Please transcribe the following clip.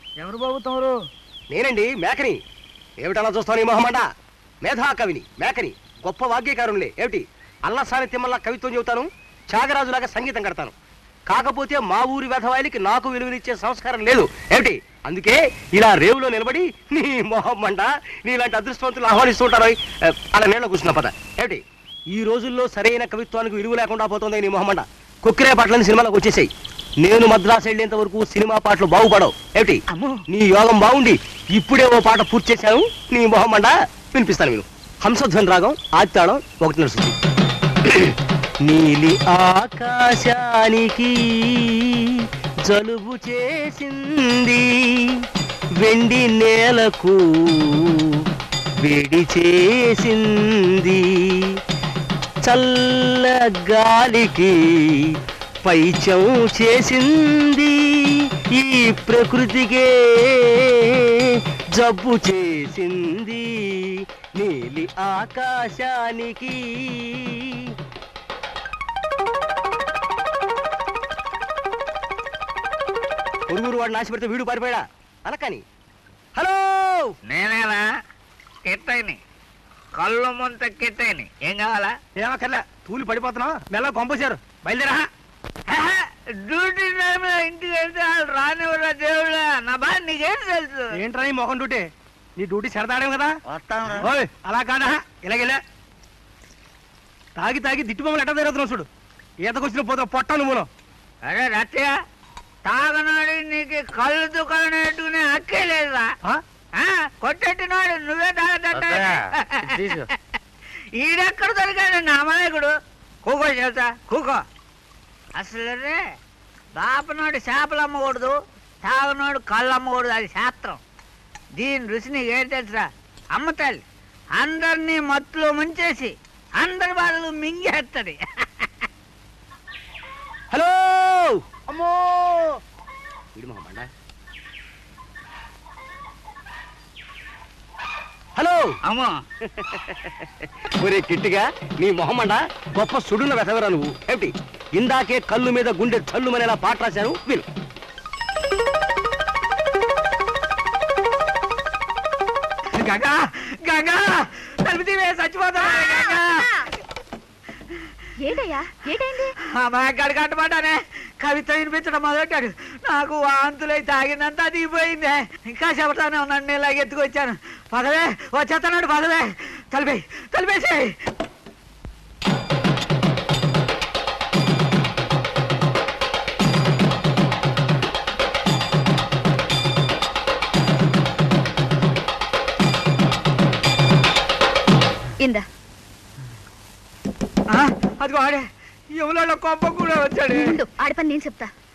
ఎవరు బాబు తమరు నేనండి మేకని ఏమిటలా చూస్తాను ఈ మొహమండ మేధా కవిని మేకని గొప్ప వాగ్యకారులే ఏమిటి అల్లసాని తిమ్మల్లా కవిత్వం చెబుతాను త్యాగరాజులాగా సంగీతం కడతాను కాకపోతే మా ఊరి వెధవాయిలకి నాకు విలువనిచ్చే సంస్కారం లేదు ఏమిటి అందుకే ఇలా రేవులో నిలబడి నీ మొహమ్మండ నీలాంటి అదృష్టవంతులు ఆహ్వానిస్తూ ఉంటారు ఏ, అలా నీళ్ళ కూర్చున్న పద ఏమిటి ఈ రోజుల్లో సరైన కవిత్వానికి విలువ లేకుండా పోతుంది నీ మొహమ్మండ కుక్కిరే పాటలని సినిమాలకు వచ్చేసాయి నేను మద్రాసు వెళ్ళేంత వరకు సినిమా పాటలు బాగుపడవు ఏమిటి అమ్మో. నీ యోగం బాగుండి ఇప్పుడే ఓ పాట పూర్తి చేశాను నీ మొహమ్మండ వినిపిస్తాను నేను హంసధ్వని రాగం ఆదితాళం ఒకటి నడుస్తుంది నీలి ఆకాశానికి జలుబు చేసింది వెండి నేలకు వేడి చేసింది చల్ల గాలికి పైచం చేసింది ఈ ప్రకృతికే జబ్బు చేసింది నీలి ఆకాశానికి పొరుగురు వాడు నాశపెడితే వీడు పారిపోయాడా అనకాని హలో నేనేనా కిట్టయిని కళ్ళు ముంత కిట్టయిని ఏం కావాలా ఏమక్కర్లే తూలి పడిపోతున్నావు మెల్ల పంపేశారు బయలుదేరా ఆహా, డ్యూటీ టైంలో ఇంటికి వెళ్తే వాళ్ళు రానివ్వరా దేవుడా నా బాధ నీకేం తెలుసు ఏంట్రా ఈ మొహం డ్యూటీ నీ డ్యూటీ సరదాడం కదా వస్తాను ఓయ్ అలా కాదా ఇలాగెలా తాగి తాగి దిట్టు బొమ్మలు ఎట్ట తిరుగుతున్నావు చూడు ఈతకొచ్చిన పోతా పొట్ట నువ్వును అరే రచ్చయ్య తాగనాడు నీకు కళ్ళు దుకాణం పెట్టుకునే హక్కే లేదా ఆ? ఆ, కొట్టెట్టినాడు నువ్వే తాగదంట తీసు. ఈడెక్కడ దొరికాడు నా అమాయకుడు కూకో చేస్తా కూకో అసలు రే బాపనాడు చేపలు అమ్మకూడదు తాగనాడు కళ్ళు అమ్మకూడదు అది శాస్త్రం దీని రుచి నీకేం తెలుసా అమ్మతాలి అందరినీ మత్తులో ముంచేసి అందరి వాళ్ళు మింగేస్తుంది హలో అమ్మో వీడి మొహం బండ హలో అమ్మో ఒరే కిట్టిగా నీ మొహమ్మండ గొప్ప సుడున్న వెతవరా నువ్వు ఏమిటి ఇందాకే కళ్ళు మీద గుండె చల్లుమనేలా పాట రాశాను విను గంగా గంగా తలుపుతీవే చచ్చిపోతా గంగా ఏటయ్యా ఏటైంది అమ్మాయి కట్టబడ్డానే కవిత వినిపించడం మొదలెట్టాడు నాకు వాంతులై తాగిందంతా దిగిపోయిందే ఇంకా చెబుతానే ఉన్నాను నేను ఇలాగ ఎత్తుకొచ్చాను పదవే వచ్చేస్తున్నాడు పదవే తలిపే తలిపేసి ఇందా అదిగో ఆడే ఎవలో కొంప కూడా వచ్చాడు ఉండు ఆడి పని నేను చెప్తా